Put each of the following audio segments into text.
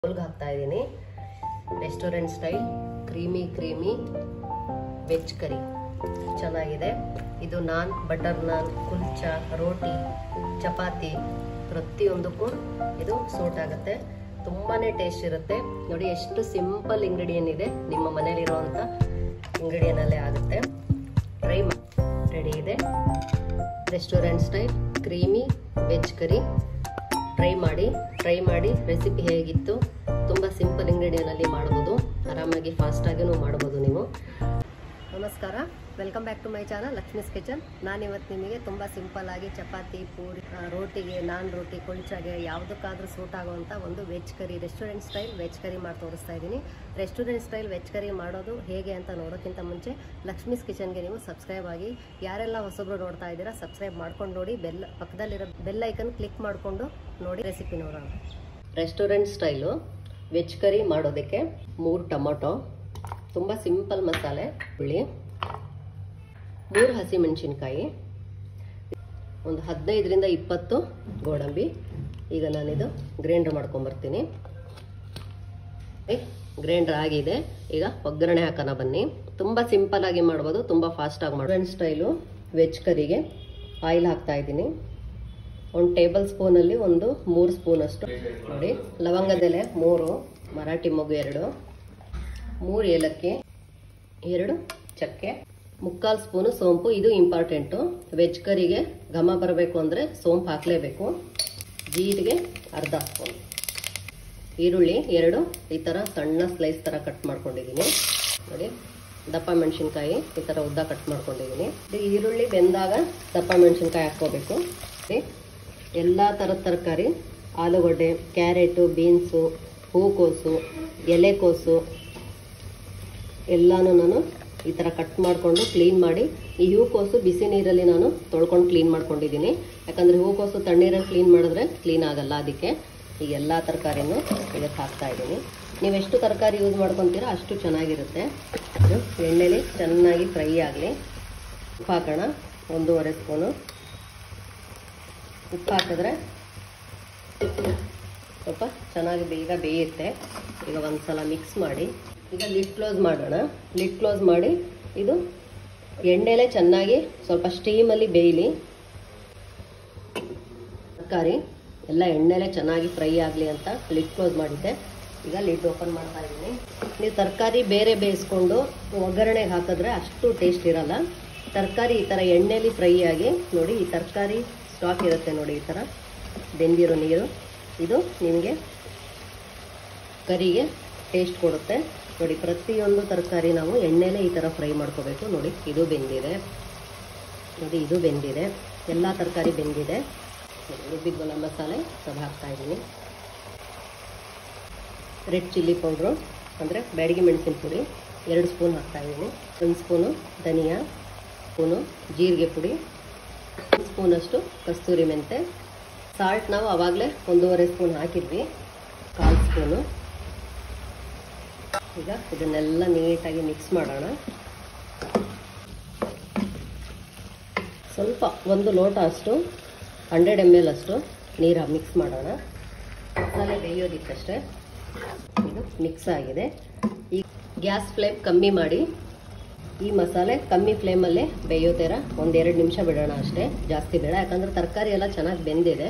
ಬೌಲ್ಗೆ ಹಾಕ್ತಾ ಇದ್ದೀನಿ restaurant style creamy creamy veg curry ಚೆನ್ನಾಗಿದೆ ಇದು ನಾನ್ ಬಟರ್ ನಾನ್ ಕುಲ್ಚಾ ರೋಟಿ ಚಪಾತಿ ಪ್ರತಿಯೊಂದಕ್ಕೂ ಇದು ಸೂಟ್ ಆಗುತ್ತೆ ತುಂಬಾನೇ ಟೇಸ್ಟ್ ಇರುತ್ತೆ ನೋಡಿ ಎಷ್ಟು ಸಿಂಪಲ್ ಇಂಗ್ರೀಡಿಯನ್ ಇದೆ ನಿಮ್ಮ ಮನೇಲಿರುವಂಥ ಇಂಗ್ರೀಡಿಯನ್ ಅಲ್ಲೇ ಆಗುತ್ತೆ ಟ್ರೈ ರೆಡಿ ಇದೆ restaurant style creamy veg curry try ಮಾಡಿ ಟ್ರೈ ಮಾಡಿ ರೆಸಿಪಿ ಹೇಗಿತ್ತು ತುಂಬ ಸಿಂಪಲ್ ಇಂಗ್ರೀಡಿಯನಲ್ಲಿ ಮಾಡ್ಬೋದು ಆರಾಮಾಗಿ ಫಾಸ್ಟಾಗಿನೂ ಮಾಡ್ಬೋದು ನೀವು ನಮಸ್ಕಾರ welcome back to my channel Lakshmi's kitchen ನಾನು ಇವತ್ತು ನಿಮಗೆ ತುಂಬ ಸಿಂಪಲ್ ಆಗಿ ಚಪಾತಿ ಪೂರಿ ಆ, ರೋಟಿಗೆ ನಾನ್ ರೋಟಿ ಕುಲ್ಚಾಗೆ ಯಾವುದಕ್ಕಾದ್ರೂ ಸೂಟ್ ಆಗುವಂಥ ಒಂದು veg curry restaurant style veg curry ಮಾಡಿ ತೋರಿಸ್ತಾ ಇದ್ದೀನಿ ರೆಸ್ಟೋರೆಂಟ್ ಸ್ಟೈಲ್ ವೆಜ್ ಕರಿ ಮಾಡೋದು ಹೇಗೆ ಅಂತ ನೋಡೋಕ್ಕಿಂತ ಮುಂಚೆ ಲಕ್ಷ್ಮೀಸ್ ಕಿಚನ್ಗೆ ನೀವು ಸಬ್ಸ್ಕ್ರೈಬ್ ಆಗಿ ಯಾರೆಲ್ಲ ಹೊಸಬ್ರು ನೋಡ್ತಾ ಇದ್ದೀರಾ ಸಬ್ಸ್ಕ್ರೈಬ್ ಮಾಡ್ಕೊಂಡು ನೋಡಿ ಬೆಲ್ ಪಕ್ಕದಲ್ಲಿರೋ ಬೆಲ್ ಐಕನ್ ಕ್ಲಿಕ್ ಮಾಡಿಕೊಂಡು ನೋಡಿ ರೆಸಿಪಿ ನೋಡೋಣ ರೆಸ್ಟೋರೆಂಟ್ ಸ್ಟೈಲು ವೆಜ್ ಕರಿ ಮಾಡೋದಕ್ಕೆ ಮೂರು ಟೊಮೊಟೊ ತುಂಬ ಸಿಂಪಲ್ ಮಸಾಲೆ ಹುಳಿ ಮೂರು ಹಸಿಮೆಣಸಿನ್ಕಾಯಿ ಒಂದು ಹದಿನೈದರಿಂದ ಇಪ್ಪತ್ತು ಗೋಡಂಬಿ ಈಗ ನಾನಿದು ಗ್ರೈಂಡರ್ ಮಾಡ್ಕೊಂಬರ್ತೀನಿ ಗ್ರೈಂಡರ್ ಆಗಿದೆ ಈಗ ಒಗ್ಗರಣೆ ಹಾಕೋಣ ಬನ್ನಿ ತುಂಬ ಸಿಂಪಲ್ ಆಗಿ ಮಾಡ್ಬೋದು ತುಂಬ ಫಾಸ್ಟಾಗಿ ಮಾಡ್ಬೋದು ಸ್ಟೈಲು ವೆಜ್ ಕರಿಗೆ ಆಯಿಲ್ ಹಾಕ್ತಾ ಇದ್ದೀನಿ ಒಂದು ಟೇಬಲ್ ಸ್ಪೂನಲ್ಲಿ ಒಂದು ಮೂರು ಸ್ಪೂನ್ ಅಷ್ಟು ನೋಡಿ ಲವಂಗದೆಲೆ ಮೂರು ಮರಾಠಿ ಮಗು ಎರಡು ಮೂರು ಏಲಕ್ಕಿ ಎರಡು ಚಕ್ಕೆ ಮುಕ್ಕಾಲು ಸ್ಪೂನು ಸೋಂಪು ಇದು ಇಂಪಾರ್ಟೆಂಟು ವೆಜ್ ಕರಿಗೆ ಘಮ ಬರಬೇಕು ಅಂದರೆ ಸೋಂಪು ಹಾಕಲೇಬೇಕು ಜೀರಿಗೆ ಅರ್ಧ ಸ್ಪೂನ್ ಈರುಳ್ಳಿ ಎರಡು ಈ ಥರ ಸಣ್ಣ ಸ್ಲೈಸ್ ಥರ ಕಟ್ ಮಾಡ್ಕೊಂಡಿದ್ದೀನಿ ನೋಡಿ ದಪ್ಪ ಮೆಣಸಿನ್ಕಾಯಿ ಈ ಥರ ಉದ್ದ ಕಟ್ ಮಾಡ್ಕೊಂಡಿದ್ದೀನಿ ಇದು ಈರುಳ್ಳಿ ಬೆಂದಾಗ ದಪ್ಪ ಮೆಣಸಿನ್ಕಾಯಿ ಹಾಕ್ಕೋಬೇಕು ಎಲ್ಲ ಥರದ ತರಕಾರಿ ಆಲೂಗಡ್ಡೆ ಕ್ಯಾರೆಟು ಬೀನ್ಸು ಹೂಕೋಸು ಎಲೆಕೋಸು ಎಲ್ಲಾನು ನಾನು ಈ ಥರ ಕಟ್ ಮಾಡಿಕೊಂಡು ಕ್ಲೀನ್ ಮಾಡಿ ಈ ಹೂಕೋಸು ಬಿಸಿ ನೀರಲ್ಲಿ ನಾನು ತೊಳ್ಕೊಂಡು ಕ್ಲೀನ್ ಮಾಡ್ಕೊಂಡಿದ್ದೀನಿ ಯಾಕಂದರೆ ಹೂಕೋಸು ತಣ್ಣೀರಲ್ಲಿ ಕ್ಲೀನ್ ಮಾಡಿದ್ರೆ ಕ್ಲೀನ್ ಆಗಲ್ಲ ಅದಕ್ಕೆ ಈ ಎಲ್ಲ ತರಕಾರಿನೂ ಇದಕ್ಕೆ ಹಾಕ್ತಾ ಇದ್ದೀನಿ ನೀವು ಎಷ್ಟು ತರಕಾರಿ ಯೂಸ್ ಮಾಡ್ಕೊತೀರೋ ಅಷ್ಟು ಚೆನ್ನಾಗಿರುತ್ತೆ ಇದು ಎಣ್ಣೆಲಿ ಚೆನ್ನಾಗಿ ಫ್ರೈ ಆಗಲಿ ಉಪ್ಪು ಹಾಕೋಣ ಒಂದೂವರೆ ಸ್ಪೂನು ಉಪ್ಪು ಹಾಕಿದ್ರೆ ಸ್ವಲ್ಪ ಚೆನ್ನಾಗಿ ಬೇಗ ಬೇಯುತ್ತೆ ಈಗ ಒಂದ್ಸಲ ಮಿಕ್ಸ್ ಮಾಡಿ ಈಗ ಲಿಡ್ ಕ್ಲೋಸ್ ಮಾಡೋಣ ಲಿಡ್ ಕ್ಲೋಸ್ ಮಾಡಿ ಇದು ಎಣ್ಣೆಲೆ ಚೆನ್ನಾಗಿ ಸ್ವಲ್ಪ ಸ್ಟೀಮಲ್ಲಿ ಬೇಯಲಿ ತರಕಾರಿ ಎಲ್ಲ ಎಣ್ಣೆಲೆ ಚೆನ್ನಾಗಿ ಫ್ರೈ ಆಗಲಿ ಅಂತ ಲಿಡ್ ಕ್ಲೋಸ್ ಮಾಡಿದ್ದೆ ಈಗ ಲಿಡ್ ಓಪನ್ ಮಾಡ್ತಾ ಇದ್ದೀನಿ ನೀವು ತರಕಾರಿ ಬೇರೆ ಬೇಯಿಸ್ಕೊಂಡು ಒಗ್ಗರಣೆಗೆ ಹಾಕಿದ್ರೆ ಅಷ್ಟು ಟೇಸ್ಟ್ ಇರಲ್ಲ ತರಕಾರಿ ಈ ಥರ ಎಣ್ಣೆಲಿ ಫ್ರೈ ಆಗಿ ನೋಡಿ ಈ ತರಕಾರಿ ಸ್ಟಾಕ್ ಇರುತ್ತೆ ನೋಡಿ ಈ ಥರ ಬೆಂದಿರೋ ನೀರು ಇದು ನಿಮಗೆ ಕರಿಗೆ ಟೇಸ್ಟ್ ಕೊಡುತ್ತೆ ನೋಡಿ ಪ್ರತಿಯೊಂದು ತರಕಾರಿ ನಾವು ಎಣ್ಣೆಲೆ ಈ ಥರ ಫ್ರೈ ಮಾಡ್ಕೋಬೇಕು ನೋಡಿ ಇದು ಬೆಂದಿದೆ ನೋಡಿ ಇದು ಬೆಂದಿದೆ ಎಲ್ಲ ತರಕಾರಿ ಬೆಂದಿದೆ ನೋಡಿ, ರುಬ್ಬಿದ ಗರಂ ಮಸಾಲೆ ಸ್ವಲ್ಪ ಹಾಕ್ತಾ ಇದ್ದೀನಿ ರೆಡ್ ಚಿಲ್ಲಿ ಪೌಡ್ರು ಅಂದರೆ ಬ್ಯಾಡಗಿ ಮೆಣಸಿನ ಪುಡಿ ಎರಡು ಸ್ಪೂನ್ ಹಾಕ್ತಾ ಇದ್ದೀನಿ ಒಂದು ಸ್ಪೂನು ಧನಿಯಾ ಸ್ಪೂನು ಜೀರಿಗೆ ಪುಡಿ ಒಂದು ಸ್ಪೂನಷ್ಟು ಕಸ್ತೂರಿ ಮೆಂತೆ ಸಾಲ್ಟ್ ನಾವು ಆವಾಗಲೇ ಒಂದೂವರೆ ಸ್ಪೂನ್ ಹಾಕಿದ್ವಿ ಕಾಲು ಸ್ಪೂನು ಈಗ ಇದನ್ನೆಲ್ಲ ನೀಟಾಗಿ ಮಿಕ್ಸ್ ಮಾಡೋಣ ಸ್ವಲ್ಪ ಒಂದು ಲೋಟ ಅಷ್ಟು ಹಂಡ್ರೆಡ್ ಎಮ್ ಎಲ್ ಅಷ್ಟು ನೀರು ಮಿಕ್ಸ್ ಮಾಡೋಣ ಮಸಾಲೆ ಬೇಯೋದಿಕ್ಕಷ್ಟೇ ಇದು ಮಿಕ್ಸ್ ಆಗಿದೆ ಈ ಗ್ಯಾಸ್ ಫ್ಲೇಮ್ ಕಮ್ಮಿ ಮಾಡಿ ಈ ಮಸಾಲೆ ಕಮ್ಮಿ ಫ್ಲೇಮಲ್ಲೇ ಬೇಯೋ ಥರ ಒಂದೆರಡು ನಿಮಿಷ ಬಿಡೋಣ ಅಷ್ಟೇ ಜಾಸ್ತಿ ಬೇಡ ಯಾಕಂದ್ರೆ ತರಕಾರಿ ಎಲ್ಲ ಚೆನ್ನಾಗಿ ಬೆಂದಿದೆ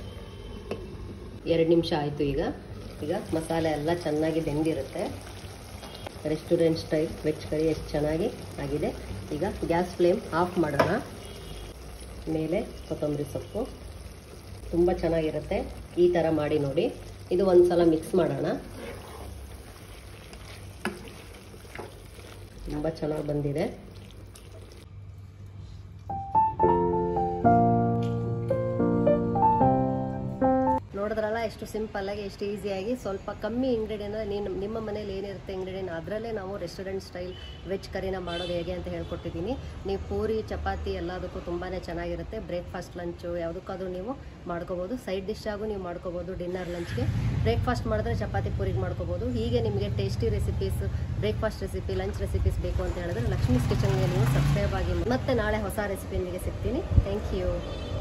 ಎರಡು ನಿಮಿಷ ಆಯಿತು ಈಗ ಈಗ ಮಸಾಲೆ ಎಲ್ಲ ಚೆನ್ನಾಗಿ ಬೆಂದಿರುತ್ತೆ ರೆಸ್ಟೋರೆಂಟ್ ಸ್ಟೈಲ್ ವೆಜ್ ಕರಿ ಎಷ್ಟು ಚೆನ್ನಾಗಿ ಆಗಿದೆ ಈಗ ಗ್ಯಾಸ್ ಫ್ಲೇಮ್ ಆಫ್ ಮಾಡೋಣ ಮೇಲೆ ಕೊತ್ತಂಬರಿ ಸೊಪ್ಪು ತುಂಬ ಚೆನ್ನಾಗಿರುತ್ತೆ ಈ ಥರ ಮಾಡಿ ನೋಡಿ ಇದು ಒಂದು ಸಲ ಮಿಕ್ಸ್ ಮಾಡೋಣ ತುಂಬ ಚೆನ್ನಾಗಿ ಬಂದಿದೆ ನೋಡಿದ್ರಲ್ಲ ಎಷ್ಟು ಸಿಂಪಲ್ ಆಗಿ ಎಷ್ಟು ಈಸಿಯಾಗಿ ಸ್ವಲ್ಪ ಕಮ್ಮಿ ಇಂಗ್ರೀಡಿಯನ್ ನೀನು ನಿಮ್ಮ ಮನೇಲಿ ಏನಿರುತ್ತೆ ಇಂಗ್ರೀಡಿಯನ್ ಅದರಲ್ಲೇ ನಾವು ರೆಸ್ಟೋರೆಂಟ್ ಸ್ಟೈಲ್ ವೆಜ್ ಕರಿನ ಮಾಡೋದು ಹೇಗೆ ಅಂತ ಹೇಳ್ಕೊಟ್ಟಿದ್ದೀನಿ ನೀವು ಪೂರಿ ಚಪಾತಿ ಎಲ್ಲದಕ್ಕೂ ತುಂಬಾ ಚೆನ್ನಾಗಿರುತ್ತೆ ಬ್ರೇಕ್ಫಾಸ್ಟ್ ಲಂಚು ಯಾವುದಕ್ಕಾದ್ರೂ ನೀವು ಮಾಡ್ಕೋಬೋದು ಸೈಡ್ ಡಿಶ್ ಆಗು ನೀವು ಮಾಡ್ಕೋಬೋದು ಡಿನ್ನರ್ ಲಂಚ್ಗೆ ಬ್ರೇಕ್ಫಾಸ್ಟ್ ಮಾಡಿದ್ರೆ ಚಪಾತಿ ಪೂರಿಗೆ ಮಾಡ್ಕೋಬೋದು ಹೀಗೆ ನಿಮಗೆ tasty recipes breakfast recipe lunch recipes ಬೇಕು ಅಂತ ಹೇಳಿದ್ರೆ ಲಕ್ಷ್ಮೀಸ್ ಕಿಚನ್ಗೆ ನೀವು ಸಬ್ಸ್ಕ್ರೈಬ್ ಆಗಿ ಮತ್ತೆ ನಾಳೆ ಹೊಸ ರೆಸಿಪಿಯೊಂದಿಗೆ ಸಿಗ್ತೀನಿ ಥ್ಯಾಂಕ್ ಯು